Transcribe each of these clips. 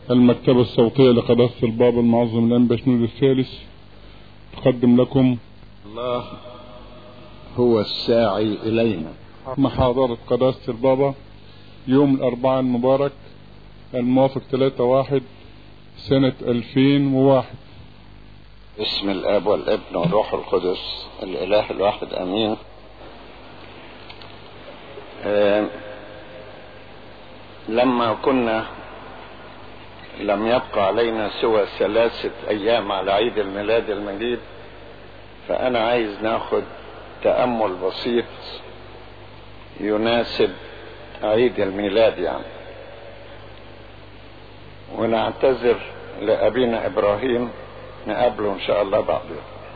المكتبة الصوتية لقداسة البابا المعظم الأنبا شنود الثالث تقدم لكم الله هو الساعي إلينا محاضرة قداسة البابا يوم الأربعاء المبارك الموافق 3 واحد سنة 2001 باسم الاب والابن والروح القدس الاله الواحد امين آه لما كنا لم يبقى علينا سوى ثلاثة ايام على عيد الميلاد المجيد فانا عايز ناخد تأمل بسيط يناسب عيد الميلاد يعني ونعتذر لأبينا إبراهيم نقابله إن شاء الله بعد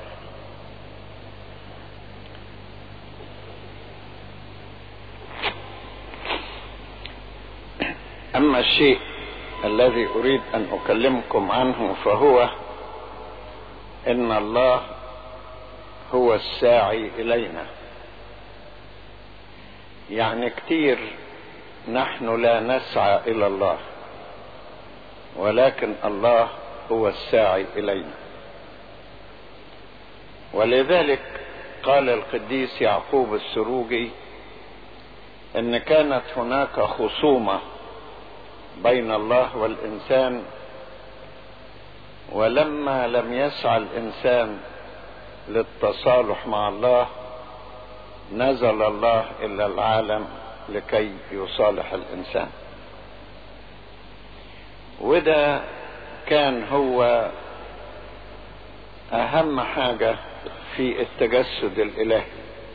أما الشيء الذي أريد أن أكلمكم عنه فهو إن الله هو الساعي إلينا يعني كتير نحن لا نسعى إلى الله ولكن الله هو الساعي إلينا ولذلك قال القديس يعقوب السروجي ان كانت هناك خصومة بين الله والإنسان ولما لم يسعى الإنسان للتصالح مع الله نزل الله إلى العالم لكي يصالح الإنسان وده كان هو اهم حاجة في التجسد الالهي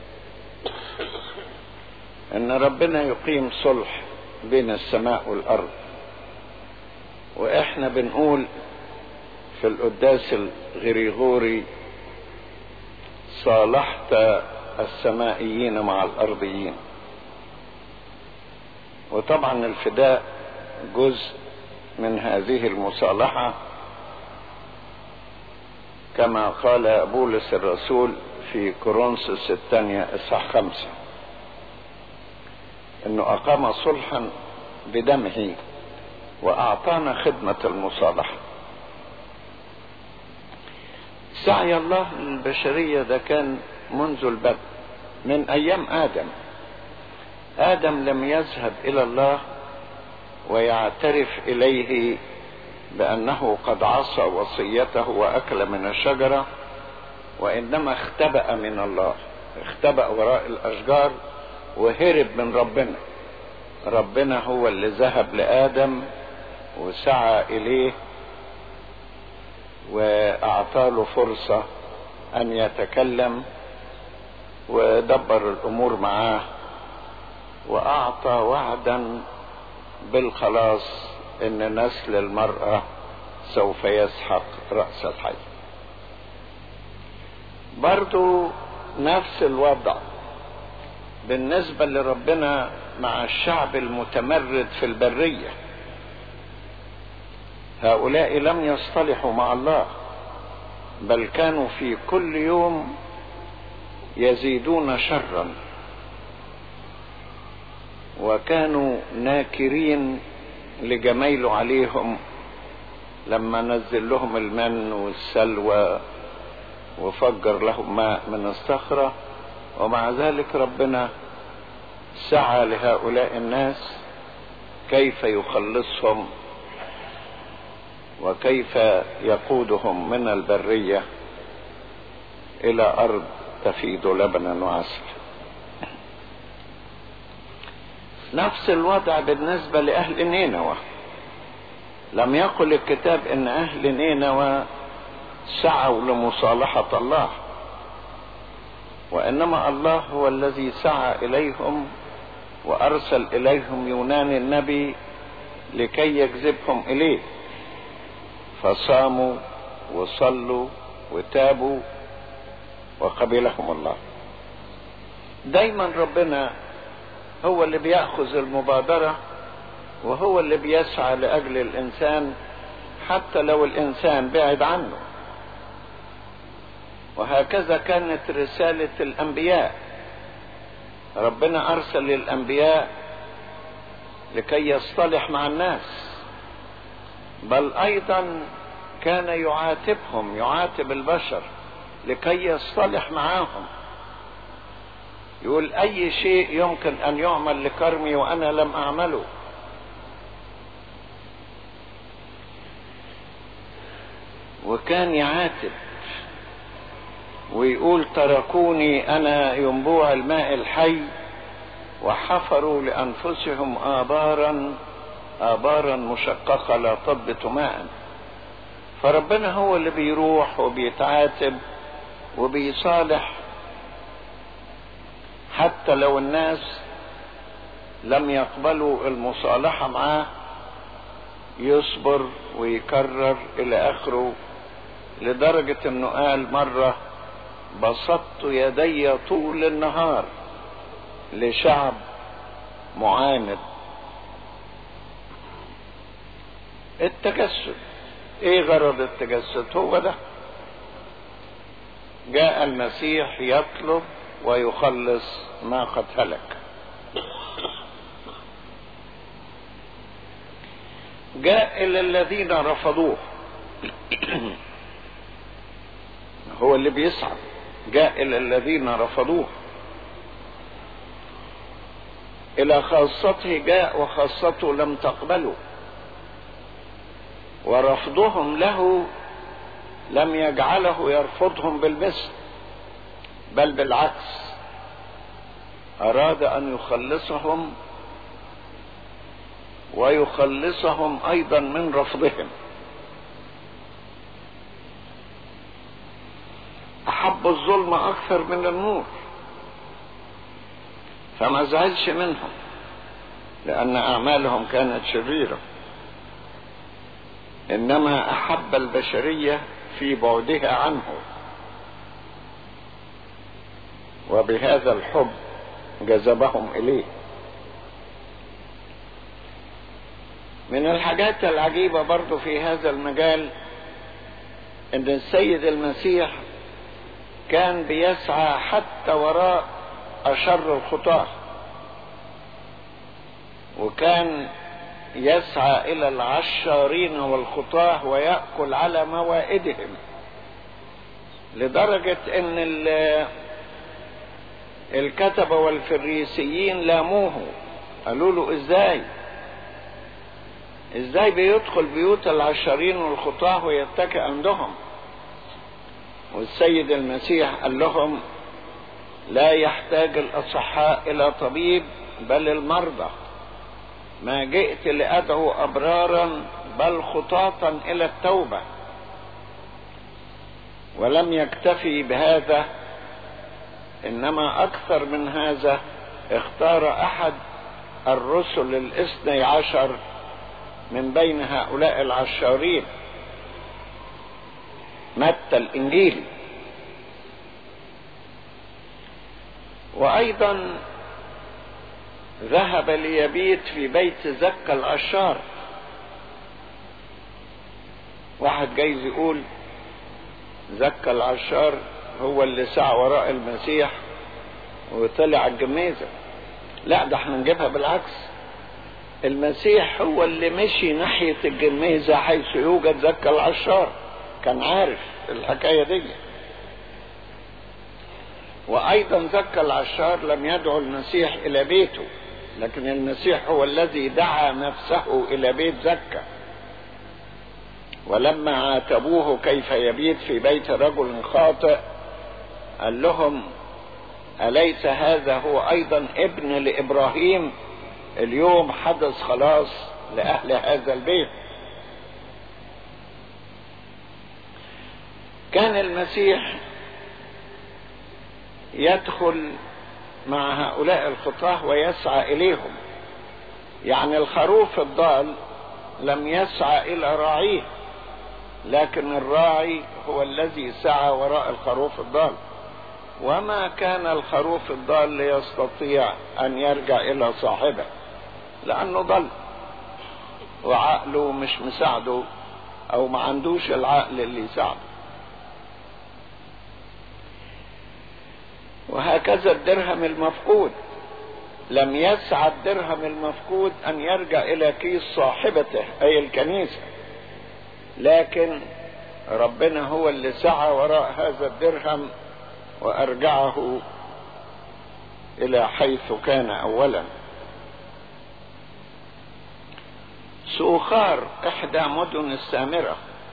ان ربنا يقيم صلح بين السماء والارض واحنا بنقول في القداس الغريغوري صالحت السمائيين مع الارضيين وطبعا الفداء جزء من هذه المصالحة كما قال بولس الرسول في كورنثوس الثانية إصحاح خمسة إنه أقام صلحا بدمه وأعطانا خدمة المصالحة سعي الله للبشرية ده كان منذ البدء من أيام آدم آدم لم يذهب إلى الله ويعترف اليه بانه قد عصى وصيته واكل من الشجره وانما اختبا من الله اختبا وراء الاشجار وهرب من ربنا ربنا هو اللي ذهب لادم وسعى اليه واعطى له فرصه ان يتكلم ودبر الامور معاه واعطى وعدا بالخلاص ان نسل المرأة سوف يسحق رأس الحي برضو نفس الوضع بالنسبة لربنا مع الشعب المتمرد في البرية هؤلاء لم يصطلحوا مع الله بل كانوا في كل يوم يزيدون شرا وكانوا ناكرين لجمايله عليهم لما نزل لهم المن والسلوى وفجر لهم ماء من الصخرة ومع ذلك ربنا سعى لهؤلاء الناس كيف يخلصهم وكيف يقودهم من البرية إلى أرض تفيض لبنا وعسل نفس الوضع بالنسبة لأهل نينوى لم يقل الكتاب ان اهل نينوى سعوا لمصالحة الله وانما الله هو الذي سعى اليهم وارسل اليهم يونان النبي لكي يجذبهم اليه فصاموا وصلوا وتابوا وقبلهم الله دايما ربنا هو اللي بياخذ المبادره وهو اللي بيسعى لاجل الانسان حتى لو الانسان بعد عنه وهكذا كانت رساله الانبياء ربنا ارسل الانبياء لكي يصطلح مع الناس بل ايضا كان يعاتبهم يعاتب البشر لكي يصطلح معاهم يقول اي شيء يمكن ان يعمل لكرمي وانا لم اعمله وكان يعاتب ويقول تركوني انا ينبوع الماء الحي وحفروا لانفسهم ابارا ابارا مشققه لا تضبط ماء فربنا هو اللي بيروح وبيتعاتب وبيصالح حتى لو الناس لم يقبلوا المصالحه معاه يصبر ويكرر الى اخره لدرجه انه قال مره بسطت يدي طول النهار لشعب معاند التجسد ايه غرض التجسد هو ده جاء المسيح يطلب ويخلص ما قد هلك جاء الى الذين رفضوه هو اللي بيسعى جاء الى الذين رفضوه الى خاصته جاء وخاصته لم تقبله ورفضهم له لم يجعله يرفضهم بالمثل بل بالعكس اراد ان يخلصهم ويخلصهم ايضا من رفضهم احب الظلم اكثر من النور فما زعلش منهم لان اعمالهم كانت شريره انما احب البشريه في بعدها عنه وبهذا الحب جذبهم اليه من الحاجات العجيبه برضو في هذا المجال ان السيد المسيح كان بيسعى حتى وراء أشر الخطاة وكان يسعى إلى العشارين والخطاة ويأكل على موائدهم لدرجة أن الكتبة والفريسيين لاموه قالوا له إزاي إزاي بيدخل بيوت العشارين والخطاة ويتكئ عندهم والسيد المسيح قال لهم لا يحتاج الاصحاء الى طبيب بل المرضى ما جئت لادعو ابرارا بل خطاطا الى التوبه ولم يكتفي بهذا انما اكثر من هذا اختار احد الرسل الاثني عشر من بين هؤلاء العشارين متى الانجيل وايضا ذهب ليبيت في بيت زكا العشار واحد جايز يقول زكا العشار هو اللي سعى وراء المسيح وطلع الجميزه لا ده احنا نجيبها بالعكس المسيح هو اللي مشي ناحيه الجميزه حيث يوجد زكا العشار كان عارف الحكايه دي وايضا زكى العشار لم يدعو المسيح الى بيته لكن المسيح هو الذي دعا نفسه الى بيت زكى ولما عاتبوه كيف يبيت في بيت رجل خاطئ قال لهم اليس هذا هو ايضا ابن لابراهيم اليوم حدث خلاص لاهل هذا البيت كان المسيح يدخل مع هؤلاء الخطاه ويسعى اليهم يعني الخروف الضال لم يسعى الى راعيه لكن الراعي هو الذي سعى وراء الخروف الضال وما كان الخروف الضال ليستطيع ان يرجع الى صاحبه لانه ضل وعقله مش مساعده او ما عندوش العقل اللي يساعده وهكذا الدرهم المفقود لم يسعى الدرهم المفقود ان يرجع الى كيس صاحبته اي الكنيسه لكن ربنا هو اللي سعى وراء هذا الدرهم وارجعه الى حيث كان اولا سوخار احدى مدن السامره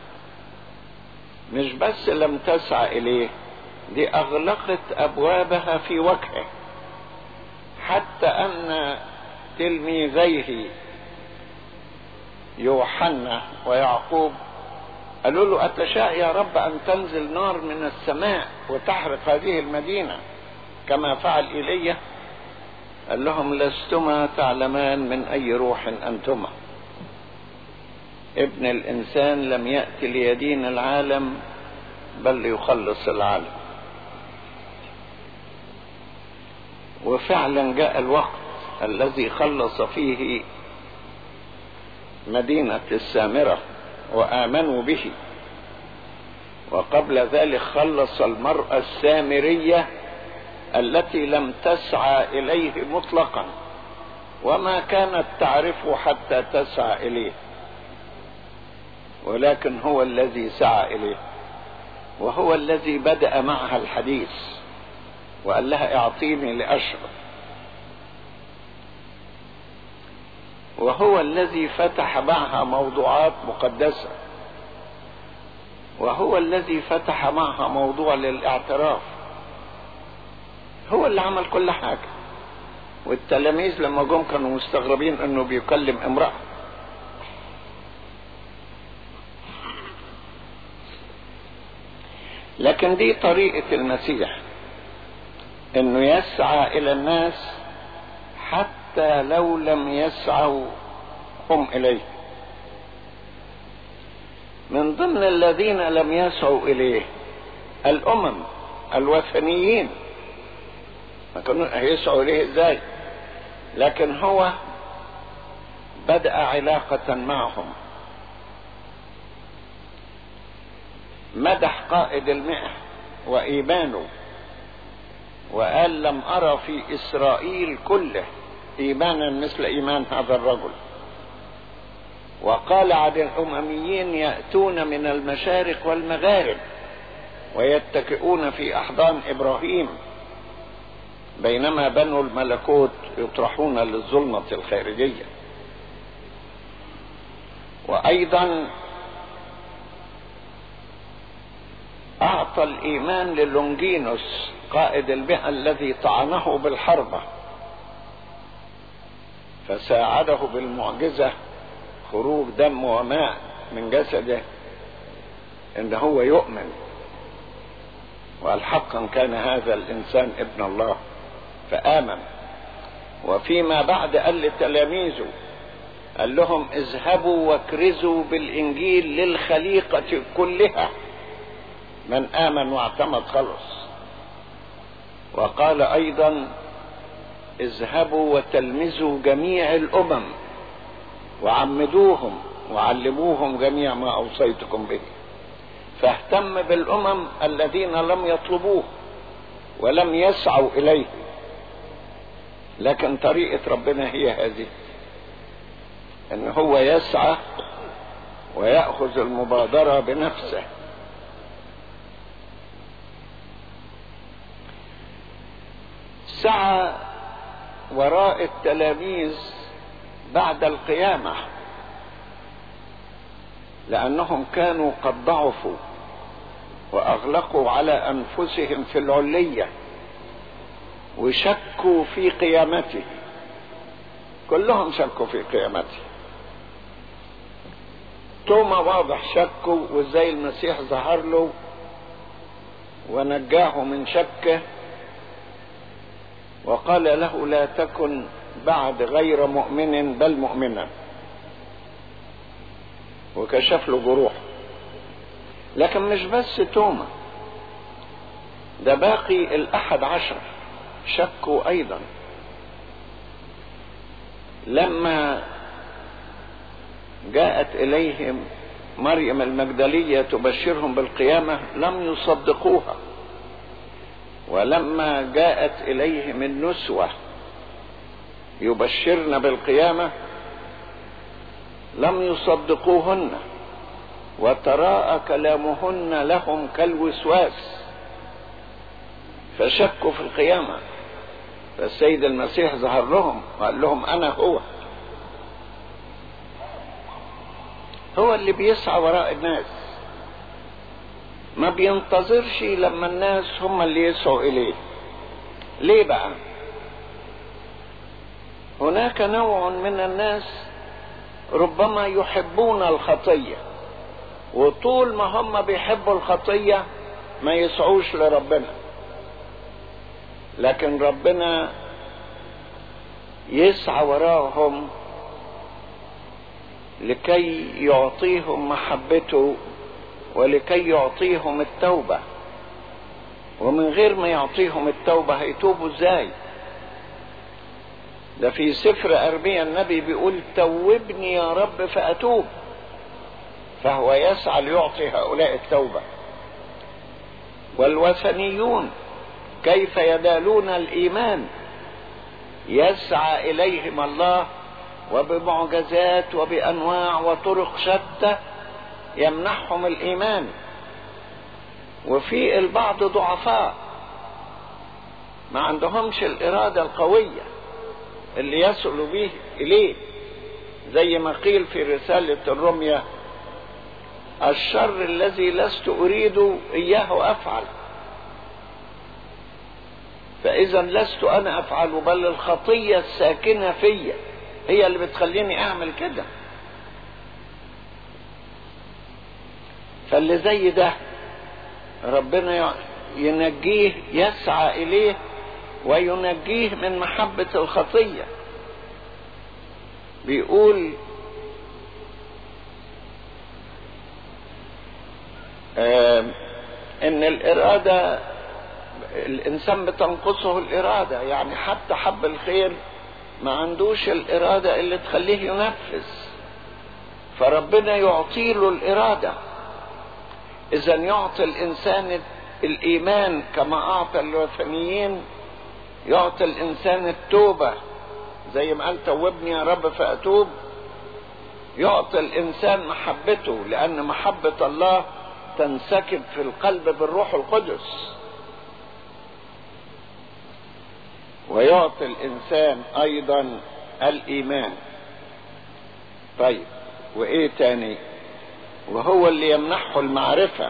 مش بس لم تسعى اليه دي اغلقت ابوابها في وجهه حتى ان تلميذيه يوحنا ويعقوب قالوا له أتشاء يا رب أن تنزل نار من السماء وتحرق هذه المدينة كما فعل إيليا قال لهم لستما تعلمان من أي روح أنتما ابن الإنسان لم يأتي ليدين العالم بل ليخلص العالم وفعلا جاء الوقت الذي خلص فيه مدينة السامرة وآمنوا به وقبل ذلك خلص المرأة السامرية التي لم تسعى إليه مطلقا وما كانت تعرفه حتى تسعى إليه ولكن هو الذي سعى إليه وهو الذي بدأ معها الحديث وقال لها اعطيني لأشرب وهو الذي فتح معها موضوعات مقدسة وهو الذي فتح معها موضوع للاعتراف هو اللي عمل كل حاجة والتلاميذ لما جم كانوا مستغربين انه بيكلم امرأة لكن دي طريقة المسيح انه يسعى الى الناس حتى لو لم يسعوا هم اليه من ضمن الذين لم يسعوا اليه الامم الوثنيين ما كانوا هيسعوا اليه ازاي لكن هو بدأ علاقة معهم مدح قائد المئة وإيمانه وقال لم أرى في إسرائيل كله إيمانا مثل إيمان هذا الرجل وقال عن الأمميين يأتون من المشارق والمغارب ويتكئون في أحضان إبراهيم بينما بنو الملكوت يطرحون للظلمة الخارجية وأيضا أعطى الإيمان للونجينوس قائد المئة الذي طعنه بالحربة فساعده بالمعجزة خروج دم وماء من جسده ان هو يؤمن وقال حقا كان هذا الانسان ابن الله فامن وفيما بعد قال لتلاميذه قال لهم اذهبوا واكرزوا بالانجيل للخليقه كلها من امن واعتمد خلص وقال ايضا اذهبوا وتلمذوا جميع الامم وعمدوهم وعلموهم جميع ما اوصيتكم به فاهتم بالامم الذين لم يطلبوه ولم يسعوا اليه لكن طريقه ربنا هي هذه ان هو يسعى وياخذ المبادره بنفسه سعى وراء التلاميذ بعد القيامه لانهم كانوا قد ضعفوا واغلقوا على انفسهم في العليه وشكوا في قيامته كلهم شكوا في قيامته توما واضح شكوا وازاي المسيح ظهر له ونجاه من شكه وقال له لا تكن بعد غير مؤمن بل مؤمنا وكشف له جروح لكن مش بس توما ده باقي الأحد عشر شكوا أيضا لما جاءت إليهم مريم المجدلية تبشرهم بالقيامة لم يصدقوها ولما جاءت إليهم النسوة يبشرن بالقيامة لم يصدقوهن وتراءى كلامهن لهم كالوسواس فشكوا في القيامة فالسيد المسيح ظهر لهم وقال لهم أنا هو هو اللي بيسعى وراء الناس ما بينتظرش لما الناس هم اللي يسعوا إليه ليه بقى هناك نوع من الناس ربما يحبون الخطية وطول ما هم بيحبوا الخطية ما يسعوش لربنا لكن ربنا يسعى وراهم لكي يعطيهم محبته ولكي يعطيهم التوبة ومن غير ما يعطيهم التوبة هيتوبوا ازاي ده في سفر أرميا النبي بيقول توبني يا رب فأتوب فهو يسعى ليعطي هؤلاء التوبة والوثنيون كيف ينالون الإيمان يسعى إليهم الله وبمعجزات وبأنواع وطرق شتى يمنحهم الإيمان وفي البعض ضعفاء ما عندهمش الإرادة القوية اللي يصلوا به إليه زي ما قيل في رسالة الرمية الشر الذي لست أريد إياه أفعل فإذا لست أنا أفعل بل الخطية الساكنة فيا هي اللي بتخليني أعمل كده فاللي زي ده ربنا ينجيه يسعى إليه وينجيه من محبة الخطية بيقول آه ان الارادة الانسان بتنقصه الارادة يعني حتى حب الخير ما عندوش الارادة اللي تخليه ينفذ فربنا يعطي له الارادة اذا يعطي الانسان الايمان كما اعطى الوثنيين يعطي الانسان التوبة زي ما قال توبني يا رب فاتوب يعطي الانسان محبته لان محبة الله تنسكب في القلب بالروح القدس ويعطي الانسان ايضا الايمان طيب وايه تاني وهو اللي يمنحه المعرفة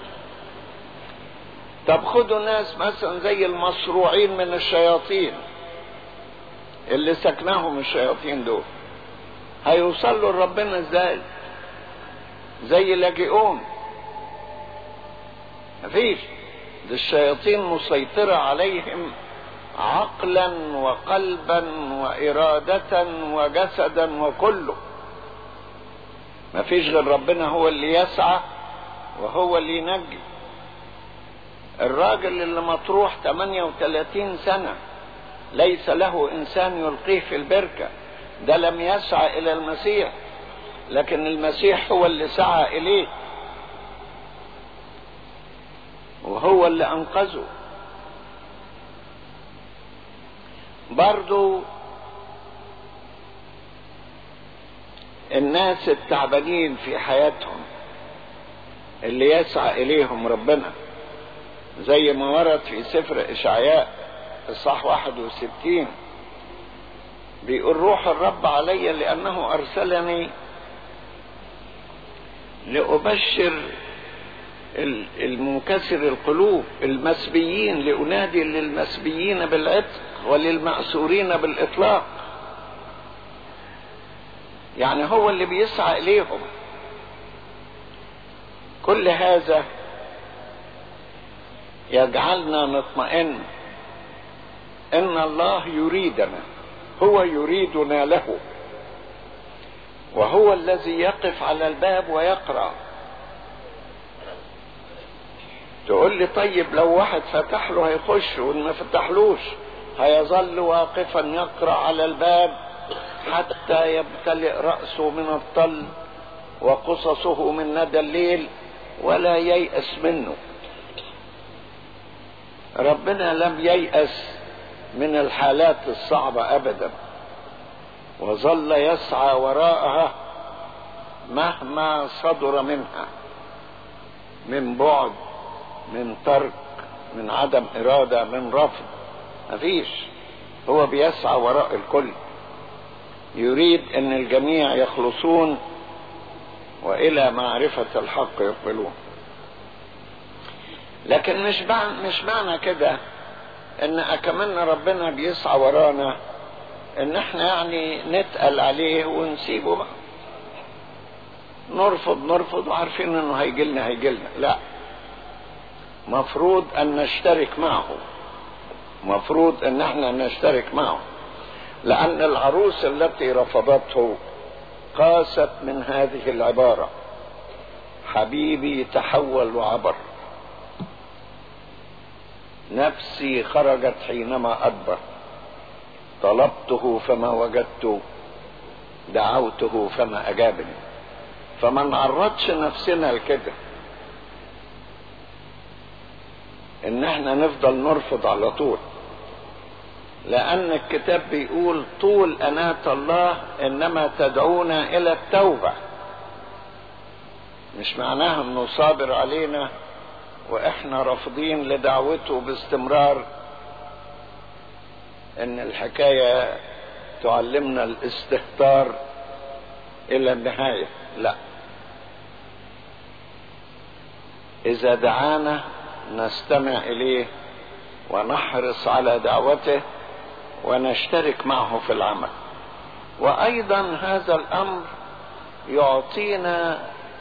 طب خدوا ناس مثلا زي المصروعين من الشياطين اللي سكناهم الشياطين دول هيوصلوا لربنا ازاي زي لاجئون مفيش دي الشياطين مسيطرة عليهم عقلا وقلبا وإرادة وجسدا وكله مفيش غير ربنا هو اللي يسعى وهو اللي ينجي الراجل اللي مطروح 38 سنة ليس له إنسان يلقيه في البركة ده لم يسعى إلى المسيح لكن المسيح هو اللي سعى إليه وهو اللي أنقذه برضو الناس التعبانين في حياتهم اللي يسعى إليهم ربنا زي ما ورد في سفر إشعياء الصح 61 بيقول روح الرب علي لأنه أرسلني لأبشر المنكسر القلوب المسبيين لأنادي للمسبيين بالعتق وللمأسورين بالإطلاق يعني هو اللي بيسعى إليهم كل هذا يجعلنا نطمئن ان الله يريدنا هو يريدنا له وهو الذي يقف على الباب ويقرا تقول لي طيب لو واحد فتح له هيخش وان ما فتحلوش هيظل واقفا يقرا على الباب حتى يمتلئ راسه من الطل وقصصه من ندى الليل ولا ييأس منه ربنا لم ييأس من الحالات الصعبة أبدا وظل يسعى وراءها مهما صدر منها من بعد من ترك من عدم إرادة من رفض مفيش هو بيسعى وراء الكل يريد ان الجميع يخلصون والى معرفة الحق يقبلون لكن مش معنى مش معنى كده ان اكملنا ربنا بيسعى ورانا ان احنا يعني نتقل عليه ونسيبه بقى نرفض نرفض وعارفين انه هيجي لنا هيجي لنا لا مفروض ان نشترك معه مفروض ان احنا نشترك معه لان العروس التي رفضته قاست من هذه العبارة حبيبي تحول وعبر نفسي خرجت حينما أدبر طلبته فما وجدته دعوته فما أجابني فما نعرضش نفسنا لكده ان احنا نفضل نرفض على طول لان الكتاب بيقول طول اناة الله انما تدعونا الى التوبة مش معناها انه صابر علينا واحنا رافضين لدعوته باستمرار ان الحكاية تعلمنا الاستهتار الى النهاية لا اذا دعانا نستمع اليه ونحرص على دعوته ونشترك معه في العمل وايضا هذا الامر يعطينا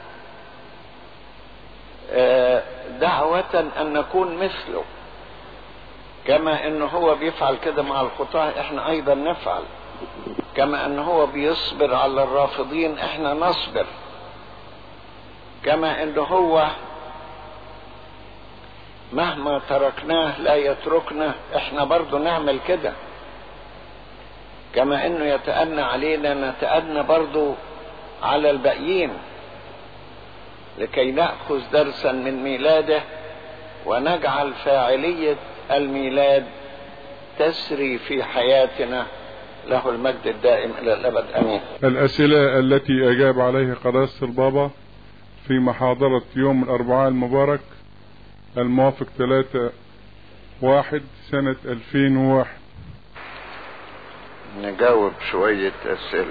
دعوة ان نكون مثله كما انه هو بيفعل كده مع الخطاة احنا ايضا نفعل كما انه هو بيصبر على الرافضين احنا نصبر كما انه هو مهما تركناه لا يتركنا احنا برضو نعمل كده كما انه يتأنى علينا نتأنى برضو على الباقيين لكي نأخذ درسا من ميلاده ونجعل فاعلية الميلاد تسري في حياتنا له المجد الدائم إلى الأبد أمين الأسئلة التي أجاب عليها قداسة البابا في محاضرة يوم الأربعاء المبارك الموافق 3 واحد سنة 2001 نجاوب شوية أسئلة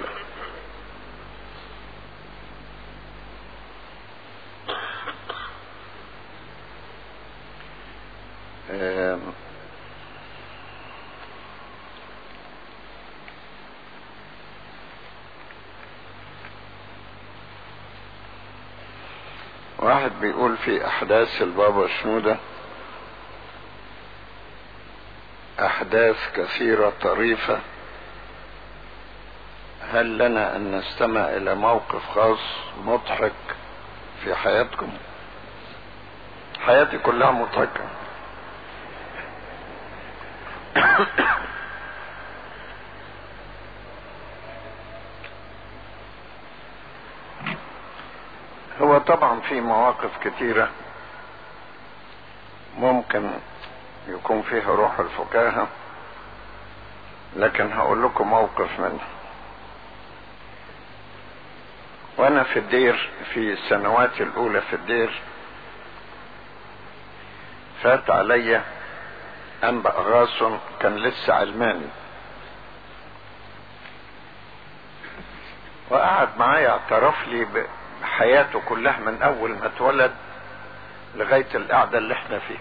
واحد بيقول في أحداث البابا شنودة أحداث كثيرة طريفة هل لنا أن نستمع إلى موقف خاص مضحك في حياتكم حياتي كلها مضحكة هو طبعا في مواقف كتيرة ممكن يكون فيها روح الفكاهة لكن هقول لكم موقف منه وانا في الدير في السنوات الاولى في الدير فات عليا انبأ غاصن كان لسه علماني وقعد معايا اعترف لي بحياته كلها من اول ما اتولد لغاية القعدة اللي احنا فيها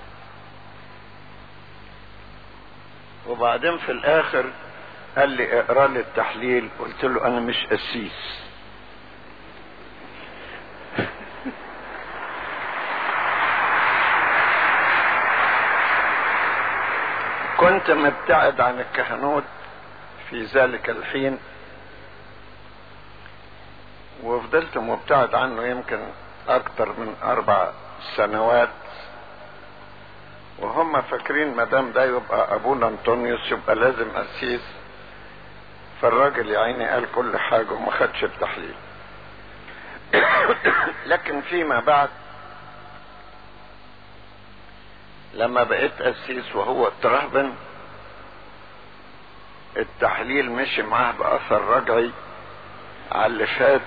وبعدين في الاخر قال لي اقرا لي التحليل قلت له انا مش قسيس كنت مبتعد عن الكهنوت في ذلك الحين وفضلت مبتعد عنه يمكن اكتر من اربع سنوات وهم فاكرين ما دام ده يبقى ابونا انطونيوس يبقى لازم قسيس فالراجل يا عيني قال كل حاجه وما خدش التحليل لكن فيما بعد لما بقيت قسيس وهو الترهبن التحليل مشي معاه باثر رجعي على اللي فات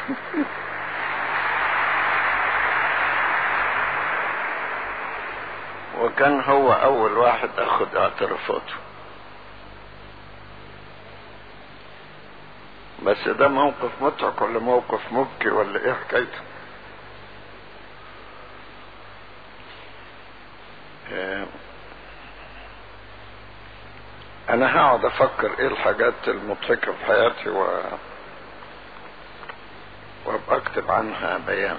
وكان هو اول واحد اخد اعترافاته بس ده موقف مضحك ولا موقف مبكي ولا ايه حكايته آه، انا هقعد افكر ايه الحاجات المضحكة في حياتي و وابقى اكتب عنها بيان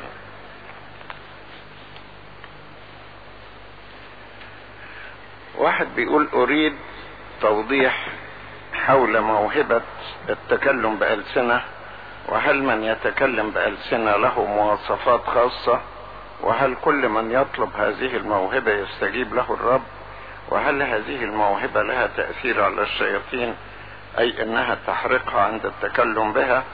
واحد بيقول اريد توضيح حول موهبة التكلم بألسنة وهل من يتكلم بألسنة له مواصفات خاصة وهل كل من يطلب هذه الموهبة يستجيب له الرب وهل هذه الموهبة لها تأثير على الشياطين أي أنها تحرقها عند التكلم بها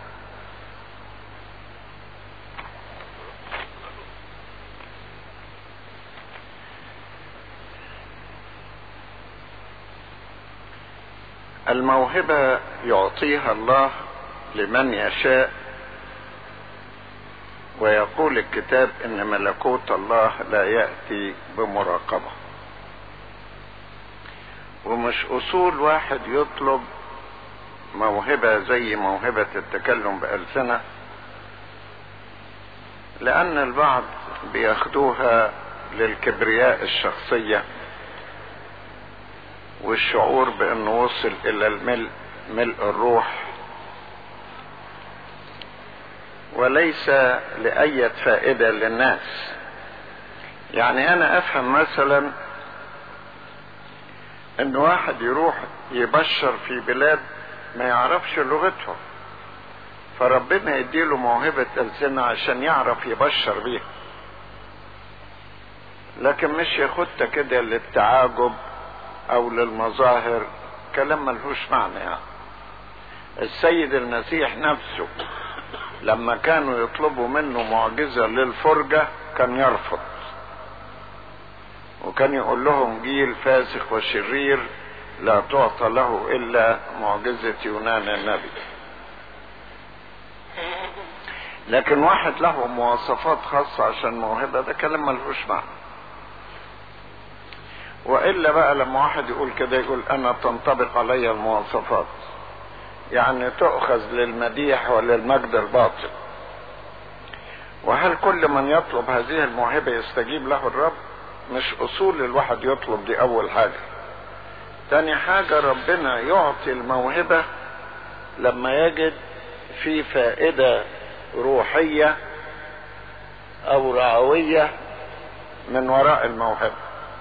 الموهبة يعطيها الله لمن يشاء ويقول الكتاب ان ملكوت الله لا يأتي بمراقبة ومش اصول واحد يطلب موهبة زي موهبة التكلم بألسنة لأن البعض بياخدوها للكبرياء الشخصية والشعور بأنه وصل إلى الملء ملء الروح وليس لأية فائدة للناس يعني أنا أفهم مثلا أن واحد يروح يبشر في بلاد ما يعرفش لغتهم فربنا يديله موهبة ألسنة عشان يعرف يبشر بيها لكن مش ياخدها كده للتعاجب او للمظاهر كلام ملهوش معنى يعني السيد المسيح نفسه لما كانوا يطلبوا منه معجزة للفرجة كان يرفض وكان يقول لهم جيل فاسق وشرير لا تعطى له الا معجزة يونان النبي لكن واحد له مواصفات خاصة عشان موهبة ده كلام ملهوش معنى والا بقى لما واحد يقول كده يقول انا تنطبق علي المواصفات يعني تؤخذ للمديح وللمجد الباطل وهل كل من يطلب هذه الموهبة يستجيب له الرب مش اصول الواحد يطلب دي اول حاجة تاني حاجة ربنا يعطي الموهبة لما يجد في فائدة روحية او رعوية من وراء الموهبة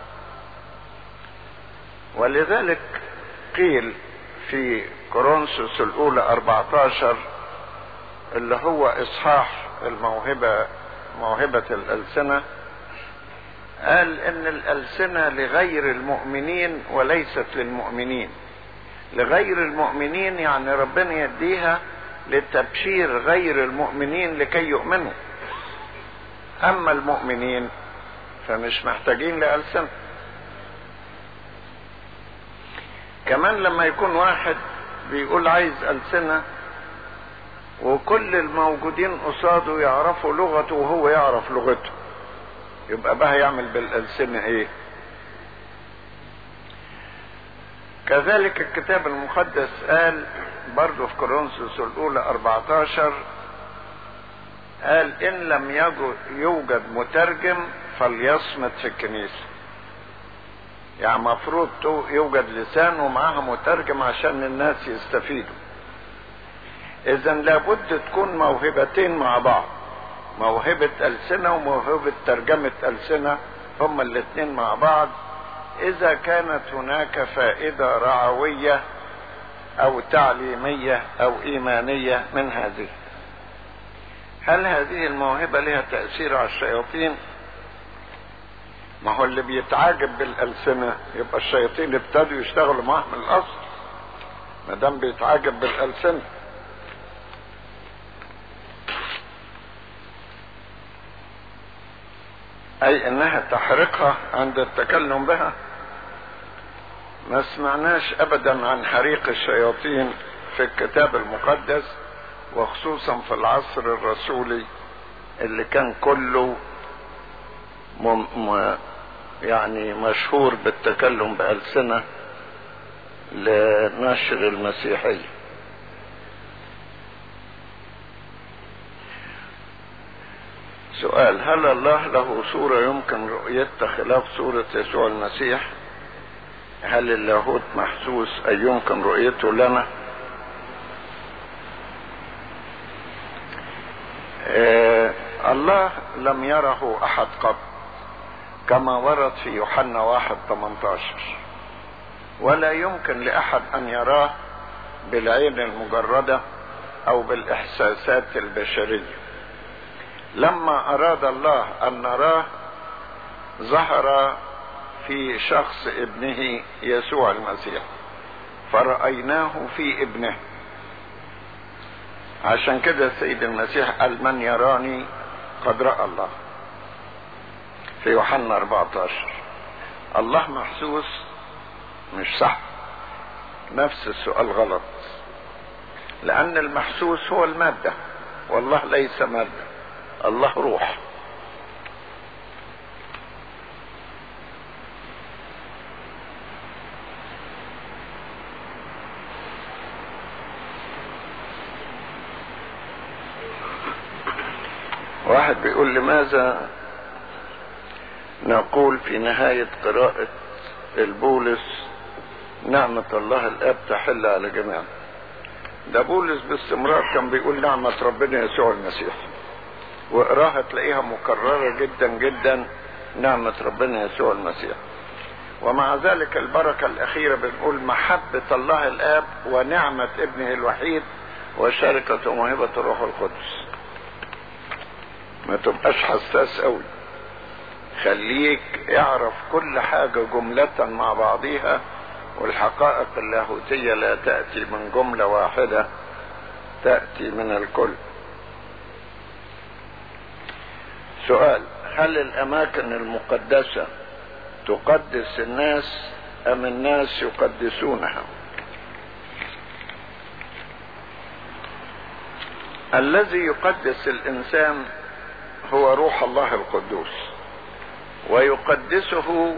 ولذلك قيل في كورنثوس الأولى 14 اللي هو إصحاح الموهبة موهبة الألسنة قال إن الألسنة لغير المؤمنين وليست للمؤمنين لغير المؤمنين يعني ربنا يديها لتبشير غير المؤمنين لكي يؤمنوا أما المؤمنين فمش محتاجين لألسنة كمان لما يكون واحد بيقول عايز ألسنة وكل الموجودين قصاده يعرفوا لغته وهو يعرف لغته يبقى بقى يعمل بالألسنة ايه كذلك الكتاب المقدس قال برضه في كورنثوس الأولى 14 قال إن لم يوجد مترجم فليصمت في الكنيسة يعني مفروض يوجد لسان ومعاها مترجم عشان الناس يستفيدوا اذا لابد تكون موهبتين مع بعض موهبة ألسنة وموهبة ترجمة ألسنة هما الاثنين مع بعض إذا كانت هناك فائدة رعوية أو تعليمية أو إيمانية من هذه هل هذه الموهبة لها تأثير على الشياطين؟ ما هو اللي بيتعاجب بالألسنة يبقى الشياطين ابتدوا يشتغلوا معاه من الأصل ما دام بيتعاجب بالألسنة أي إنها تحرقها عند التكلم بها ما سمعناش أبدا عن حريق الشياطين في الكتاب المقدس وخصوصا في العصر الرسولي اللي كان كله مم م يعني مشهور بالتكلم بألسنة لنشر المسيحية سؤال هل الله له صورة يمكن رؤيتها خلاف صورة يسوع المسيح هل اللاهوت محسوس أي يمكن رؤيته لنا آه الله لم يره أحد قط كما ورد في يوحنا واحد 18 ولا يمكن لأحد أن يراه بالعين المجردة أو بالإحساسات البشرية لما أراد الله أن نراه ظهر في شخص ابنه يسوع المسيح فرأيناه في ابنه عشان كده السيد المسيح قال من يراني قد رأى الله في يوحنا 14 الله محسوس مش صح نفس السؤال غلط لأن المحسوس هو المادة والله ليس مادة الله روح واحد بيقول لماذا نقول في نهاية قراءة البولس نعمة الله الآب تحل على جميعنا ده بولس باستمرار كان بيقول نعمة ربنا يسوع المسيح واقراها تلاقيها مكررة جدا جدا نعمة ربنا يسوع المسيح ومع ذلك البركة الأخيرة بنقول محبة الله الآب ونعمة ابنه الوحيد وشركة وموهبة الروح القدس ما تبقاش حساس قوي خليك اعرف كل حاجة جملة مع بعضيها والحقائق اللاهوتية لا تأتي من جملة واحدة تأتي من الكل سؤال هل الأماكن المقدسة تقدس الناس أم الناس يقدسونها الذي يقدس الإنسان هو روح الله القدوس ويقدسه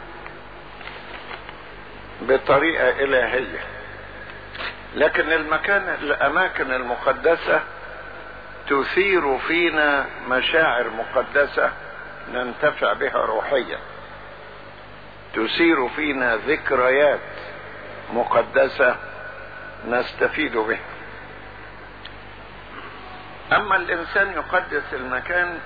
بطريقة إلهية لكن المكان الأماكن المقدسة تثير فينا مشاعر مقدسة ننتفع بها روحيا تثير فينا ذكريات مقدسة نستفيد بها أما الإنسان يقدس المكان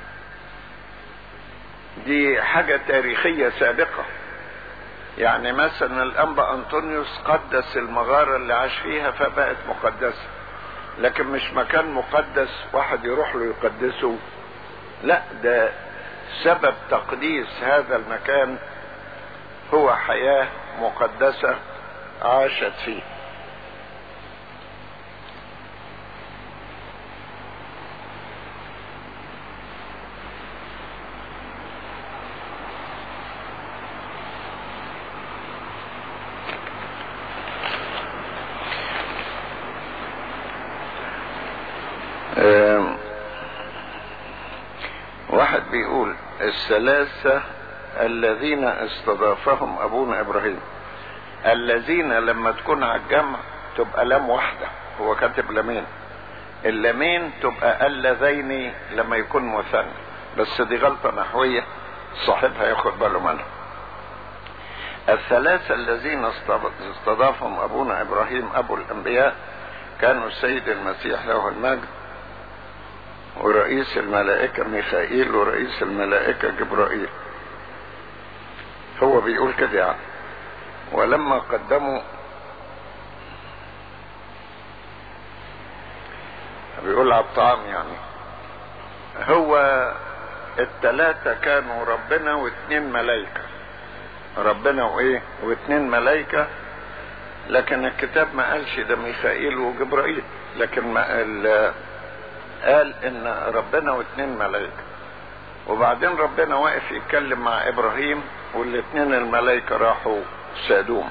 دي حاجة تاريخية سابقة يعني مثلا الأنبا أنطونيوس قدس المغارة اللي عاش فيها فبقت مقدسة لكن مش مكان مقدس واحد يروح له يقدسه لا ده سبب تقديس هذا المكان هو حياة مقدسة عاشت فيه واحد بيقول الثلاثة الذين استضافهم أبونا إبراهيم الذين لما تكون على الجمع تبقى لام واحدة هو كاتب لامين اللامين تبقى اللذين لما يكون مثنى بس دي غلطة نحوية صاحبها ياخد باله منها الثلاثة الذين استضافهم أبونا إبراهيم أبو الأنبياء كانوا السيد المسيح له المجد ورئيس الملائكة ميخائيل ورئيس الملائكة جبرائيل هو بيقول كده يعني ولما قدموا بيقول على الطعام يعني هو التلاتة كانوا ربنا واثنين ملايكة ربنا وايه واثنين ملايكة لكن الكتاب ما قالش ده ميخائيل وجبرائيل لكن ما قال ان ربنا واثنين ملائكة وبعدين ربنا واقف يتكلم مع ابراهيم والاثنين الملائكة راحوا سادوم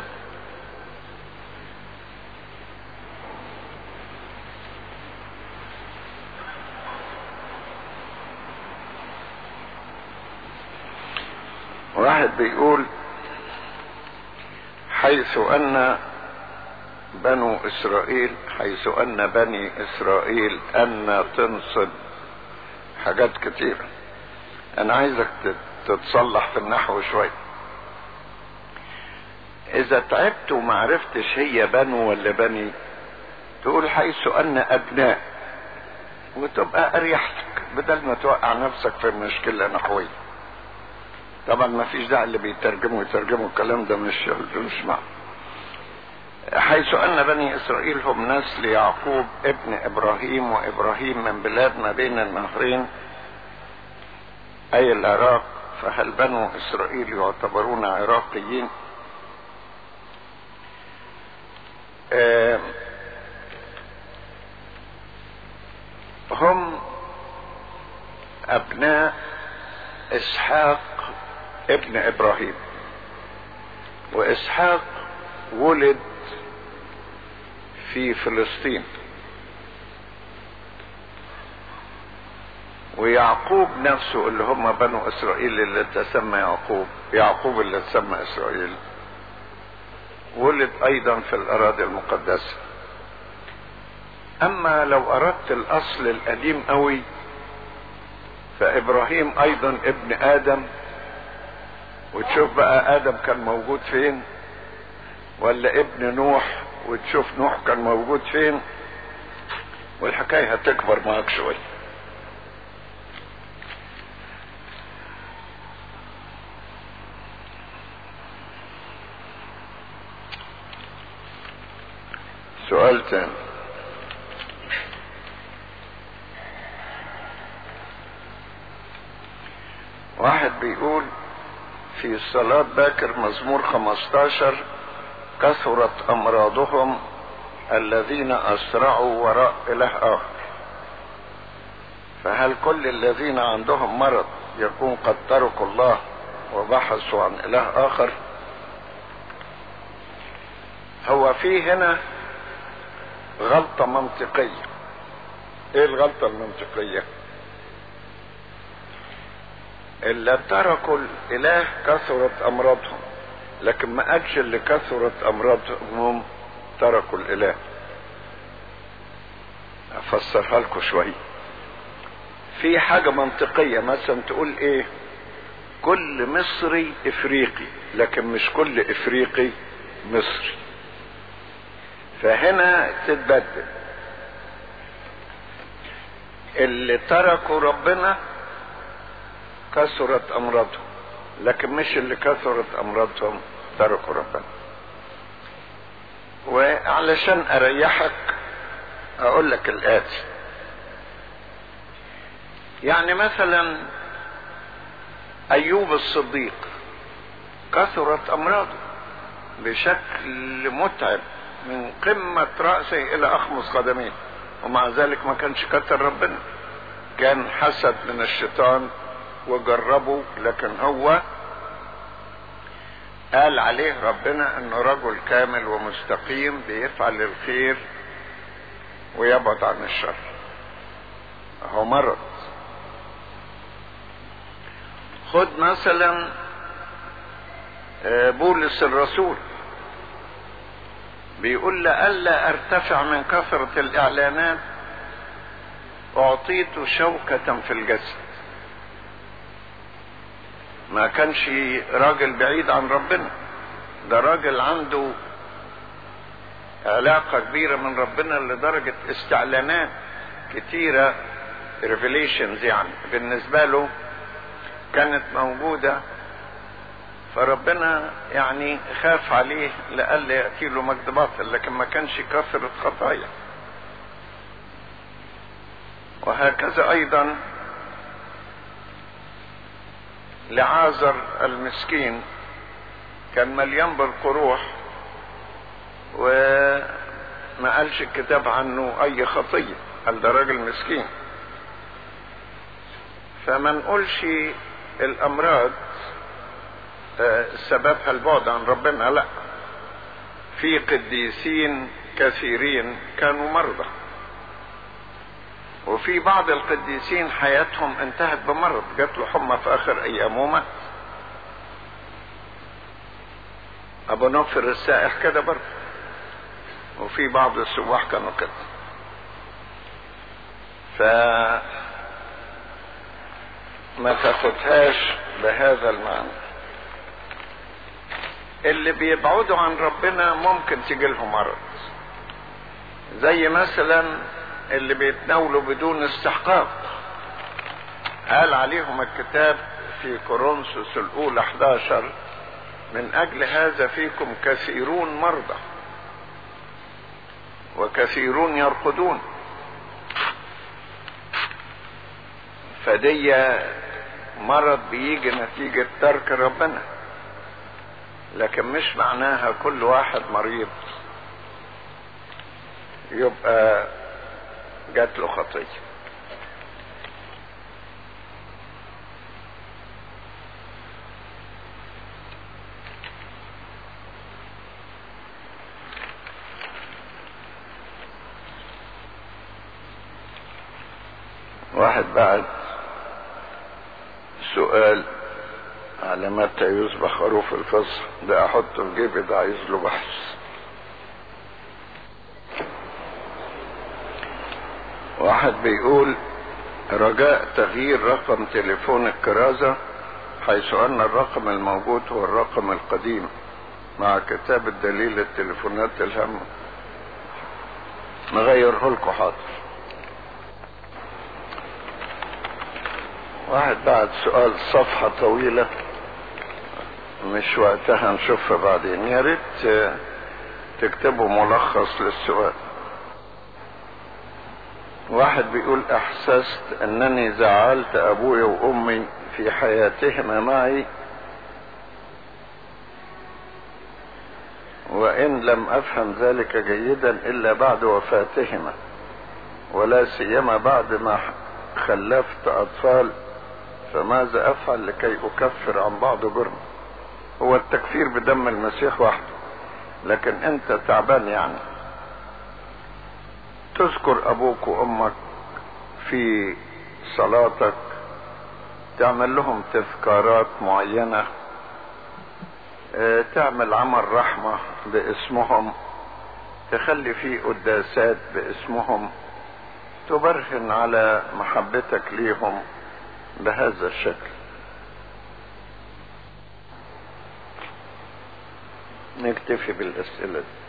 واحد بيقول حيث ان بنو اسرائيل حيث ان بني اسرائيل ان تنصب حاجات كتيرة انا عايزك تتصلح في النحو شوية اذا تعبت ومعرفتش هي بنو ولا بني تقول حيث ان ابناء وتبقى اريحتك بدل ما توقع نفسك في مشكلة نحوية طبعا ما فيش داعي اللي بيترجموا يترجموا الكلام ده مش مش معنى حيث ان بني اسرائيل هم نسل يعقوب ابن ابراهيم وابراهيم من بلاد ما بين النهرين اي العراق فهل بنو اسرائيل يعتبرون عراقيين هم ابناء اسحاق ابن ابراهيم واسحاق ولد في فلسطين ويعقوب نفسه اللي هم بنو اسرائيل اللي تسمى يعقوب يعقوب اللي تسمى اسرائيل ولد ايضا في الاراضي المقدسه اما لو اردت الاصل القديم قوي فابراهيم ايضا ابن ادم وتشوف بقى ادم كان موجود فين ولا ابن نوح وتشوف نوح كان موجود فين والحكايه هتكبر معاك شويه سؤال تاني واحد بيقول في صلاة باكر مزمور 15 كثرت أمراضهم الذين أسرعوا وراء إله آخر فهل كل الذين عندهم مرض يكون قد تركوا الله وبحثوا عن إله آخر هو في هنا غلطة منطقية ايه الغلطة المنطقية اللي تركوا الاله كثرت امراضهم لكن ما قالش اللي كثرت امراضهم تركوا الاله افسرها لكم شوية في حاجة منطقية مثلا تقول ايه كل مصري افريقي لكن مش كل افريقي مصري فهنا تتبدل اللي تركوا ربنا كثرت امراضهم لكن مش اللي كثرت امراضهم تركوا ربنا وعلشان اريحك اقول لك الاتي يعني مثلا ايوب الصديق كثرت امراضه بشكل متعب من قمة رأسه إلى أخمص قدميه ومع ذلك ما كانش كتر ربنا كان حسد من الشيطان وجربه لكن هو قال عليه ربنا انه رجل كامل ومستقيم بيفعل الخير ويبعد عن الشر هو مرض خد مثلا بولس الرسول بيقول لألا ارتفع من كثرة الاعلانات اعطيت شوكة في الجسد ما كانش راجل بعيد عن ربنا ده راجل عنده علاقة كبيرة من ربنا لدرجة استعلانات كتيرة ريفيليشنز يعني بالنسبة له كانت موجودة فربنا يعني خاف عليه لألا يأتي له مجد باطل لكن ما كانش كثرة خطايا وهكذا أيضا لعازر المسكين كان مليان بالقروح وما قالش الكتاب عنه أي خطية قال ده راجل مسكين فما نقولش الأمراض سببها البعد عن ربنا لا في قديسين كثيرين كانوا مرضى وفي بعض القديسين حياتهم انتهت بمرض جات له حمى في اخر ايامه ومات ابو نوفر السائح كده برضه وفي بعض السواح كانوا كده ف ما تاخدهاش بهذا المعنى اللي بيبعدوا عن ربنا ممكن تيجي لهم مرض زي مثلا اللي بيتناولوا بدون استحقاق قال عليهم الكتاب في كورنثوس الاولى 11 من اجل هذا فيكم كثيرون مرضى وكثيرون يرقدون فدي مرض بيجي نتيجة ترك ربنا لكن مش معناها كل واحد مريض يبقى جات له خطيه واحد بعد سؤال على متى يذبح خروف الفصح ده احطه في جيبي ده عايز له بحث واحد بيقول رجاء تغيير رقم تليفون الكرازة حيث ان الرقم الموجود هو الرقم القديم مع كتابة دليل التليفونات الهامة نغيره لكم حاضر واحد بعد سؤال صفحة طويلة مش وقتها نشوفها بعدين يا ريت تكتبوا ملخص للسؤال واحد بيقول احسست انني زعلت ابوي وامي في حياتهما معي وان لم افهم ذلك جيدا الا بعد وفاتهما ولا سيما بعد ما خلفت اطفال فماذا افعل لكي اكفر عن بعض جرم هو التكفير بدم المسيح وحده لكن انت تعبان يعني تذكر ابوك وامك في صلاتك تعمل لهم تذكارات معينة تعمل عمل رحمة باسمهم تخلي فيه قداسات باسمهم تبرهن على محبتك ليهم بهذا الشكل نكتفي بالاسئله دي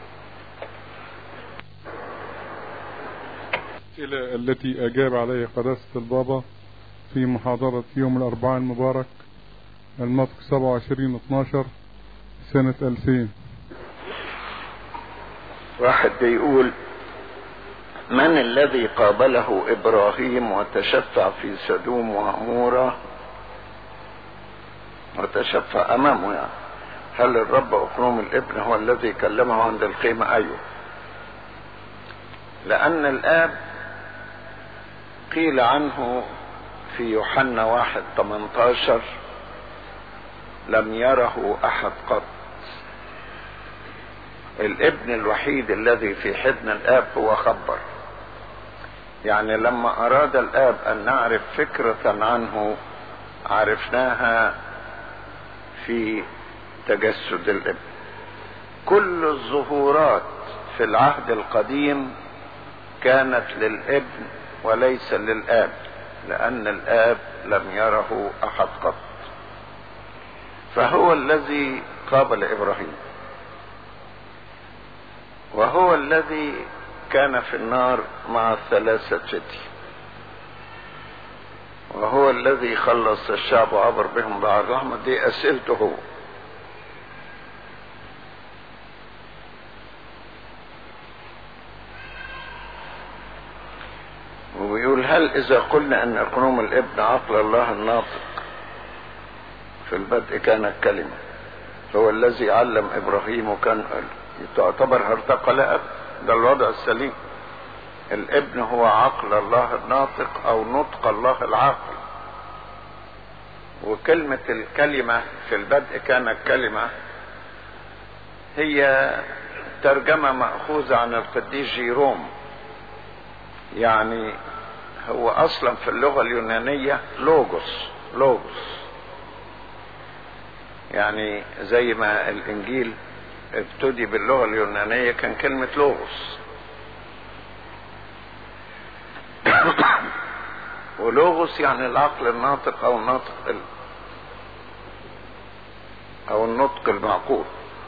الأسئلة التي أجاب عليها قداسة البابا في محاضرة يوم الأربعاء المبارك المطق 27 12 سنة 2000 واحد بيقول من الذي قابله إبراهيم وتشفع في سدوم وعمورة وتشفع أمامه يعني هل الرب أخرم الابن هو الذي كلمه عند القيمة أيوه لأن الآب قيل عنه في يوحنا واحد 18 لم يره أحد قط الابن الوحيد الذي في حضن الآب هو خبر يعني لما أراد الآب أن نعرف فكرة عنه عرفناها في تجسد الابن كل الظهورات في العهد القديم كانت للابن وليس للاب لان الاب لم يره احد قط فهو الذي قابل ابراهيم وهو الذي كان في النار مع الثلاثة فتي وهو الذي خلص الشعب وعبر بهم بعد الرحمة دي أسئلته هو وبيقول هل إذا قلنا أن أقنوم الابن عقل الله الناطق في البدء كانت كلمة هو الذي علم إبراهيم وكان تعتبر هرطقة لا ده الوضع السليم الابن هو عقل الله الناطق أو نطق الله العاقل وكلمة الكلمة في البدء كانت كلمة هي ترجمة مأخوذة عن القديس جيروم يعني هو اصلا في اللغة اليونانية لوجوس لوجوس يعني زي ما الانجيل ابتدي باللغة اليونانية كان كلمة لوغوس ولوغوس يعني العقل الناطق او الناطق ال... او النطق المعقول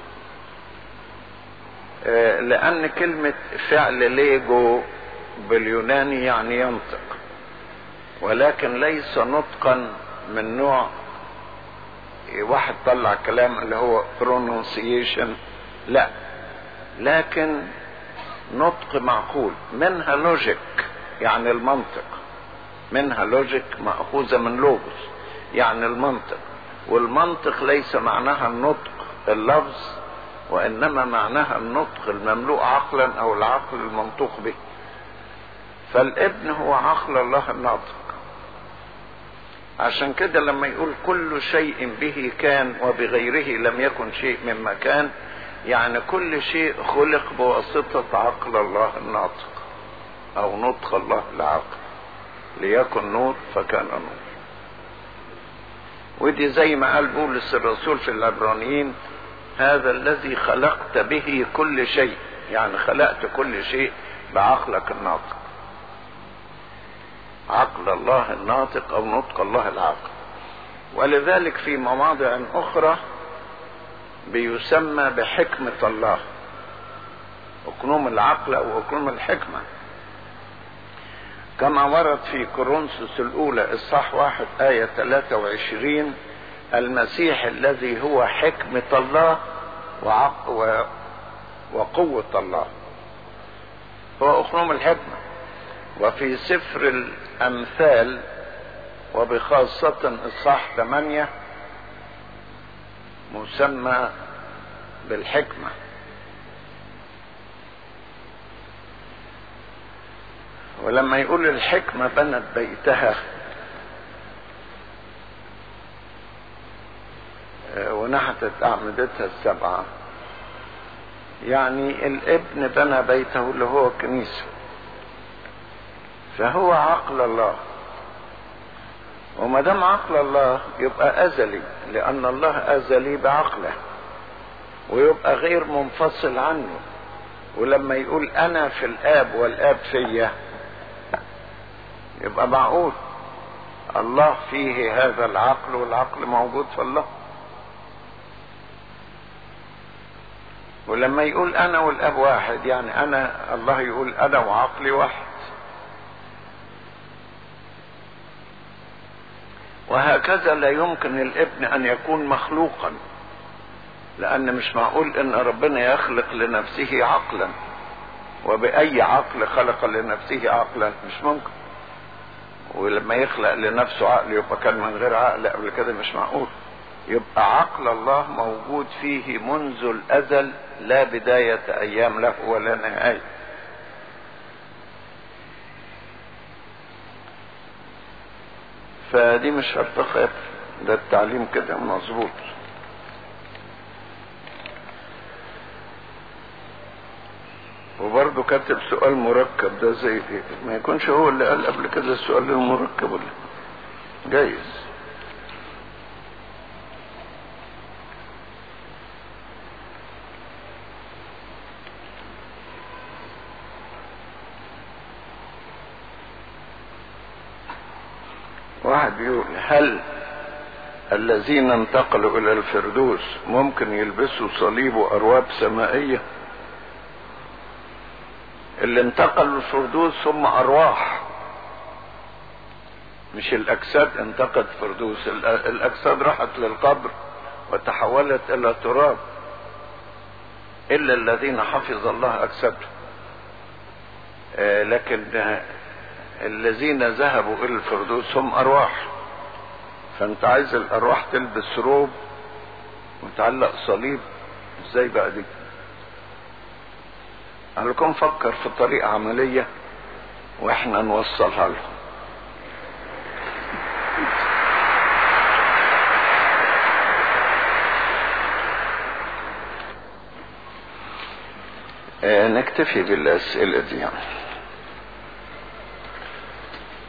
آه لان كلمة فعل ليجو باليوناني يعني ينطق ولكن ليس نطقا من نوع واحد طلع كلام اللي هو pronunciation لا لكن نطق معقول منها لوجيك يعني المنطق منها لوجيك مأخوذة من لوجوس يعني المنطق والمنطق ليس معناها النطق اللفظ وإنما معناها النطق المملوء عقلا أو العقل المنطوق به فالابن هو عقل الله الناطق عشان كده لما يقول كل شيء به كان وبغيره لم يكن شيء مما كان يعني كل شيء خلق بواسطة عقل الله الناطق او نطق الله العقل ليكن نور فكان نور ودي زي ما قال بولس الرسول في العبرانيين هذا الذي خلقت به كل شيء يعني خلقت كل شيء بعقلك الناطق عقل الله الناطق او نطق الله العقل ولذلك في مواضع اخرى بيسمى بحكمة الله اقنوم العقل او اقنوم الحكمة كما ورد في كورنثوس الاولى اصحاح واحد اية 23 المسيح الذي هو حكمة الله وعق و... وقوة الله هو اقنوم الحكمة وفي سفر الامثال وبخاصة اصحاح 8 مسمى بالحكمة ولما يقول الحكمة بنت بيتها ونحتت أعمدتها السبعة يعني الابن بنى بيته اللي هو الكنيسة فهو عقل الله وما دام عقل الله يبقى ازلي لان الله ازلي بعقله ويبقى غير منفصل عنه ولما يقول انا في الاب والاب فيا يبقى معقول الله فيه هذا العقل والعقل موجود في الله ولما يقول انا والاب واحد يعني انا الله يقول انا وعقلي واحد وهكذا لا يمكن الابن ان يكون مخلوقا لان مش معقول ان ربنا يخلق لنفسه عقلا وباي عقل خلق لنفسه عقلا مش ممكن ولما يخلق لنفسه عقل يبقى كان من غير عقل قبل كده مش معقول يبقى عقل الله موجود فيه منذ الازل لا بدايه ايام له ولا نهايه فدي مش شرط خير ده التعليم كده مظبوط وبرضه كاتب سؤال مركب ده زي ايه ما يكونش هو اللي قال قبل كده السؤال المركب ولا جايز واحد بيقول هل الذين انتقلوا الى الفردوس ممكن يلبسوا صليب وارواب سمائية اللي انتقلوا الفردوس هم ارواح مش الاجساد انتقلت فردوس الاجساد راحت للقبر وتحولت الى تراب الا الذين حفظ الله اجسادهم آه لكن الذين ذهبوا الى الفردوس هم ارواح فانت عايز الارواح تلبس روب وتعلق صليب ازاي بقى دي انا لكم فكر في طريقة عملية واحنا نوصلها لهم نكتفي بالاسئلة دي يعني